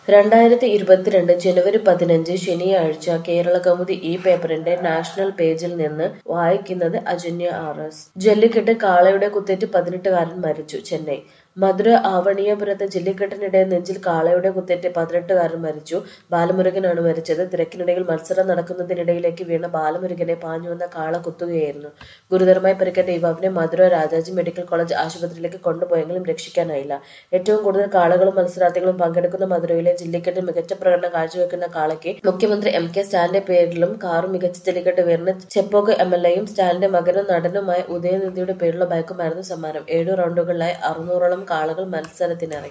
രണ്ടായിരത്തി ഇരുപത്തിരണ്ട് ജനുവരി പതിനഞ്ച് ശനിയാഴ്ച കേരളകൗമുദി ഈ പേപ്പറിന്റെ നാഷണൽ പേജിൽ നിന്ന് വായിക്കുന്നത് അജന്യ ആർ എസ് ജല്ലിക്കെട്ട് കാളയുടെ കുത്തേറ്റ് പതിനെട്ടുകാരൻ മരിച്ചു ചെന്നൈ മധുര ആവണിയപുരത്ത് ജല്ലിക്കെട്ടിനിടെ നെഞ്ചിൽ കാളയുടെ കുത്തേറ്റ് പതിനെട്ടുകാരൻ മരിച്ചു ബാലമുരുകനാണ് മരിച്ചത് തിരക്കിനിടയിൽ മത്സരം നടക്കുന്നതിനിടയിലേക്ക് വീണ ബാലമുരുകനെ പാഞ്ഞുവന്ന കാള കുത്തുകയായിരുന്നു ഗുരുതരമായി പരിക്കേറ്റ യുവാവിനെ മധുര രാജാജി മെഡിക്കൽ കോളേജ് ആശുപത്രിയിലേക്ക് കൊണ്ടുപോയെങ്കിലും രക്ഷിക്കാനായില്ല ഏറ്റവും കൂടുതൽ കാളകളും മത്സരാർത്ഥികളും പങ്കെടുക്കുന്ന മധുരയിലെ ജല്ലിക്കെട്ടിൽ മികച്ച പ്രകടനം കാഴ്ചവെക്കുന്ന കാളയ്ക്ക് മുഖ്യമന്ത്രി എം കെ സ്റ്റാലിന്റെ പേരിലും കാറും മികച്ച ജല്ലിക്കെട്ട് വീരന് ചെപ്പോക്ക് എം എൽ എയും സ്റ്റാലിന്റെ മകനും നടനുമായ ഉദയനിധിയുടെ പേരിലുള്ള ബൈക്കുമായിരുന്നു സമ്മാനം ഏഴു റൗണ്ടുകളിലായി അറുന്നൂറോളം കാളകൾ മത്സരത്തിനിറങ്ങി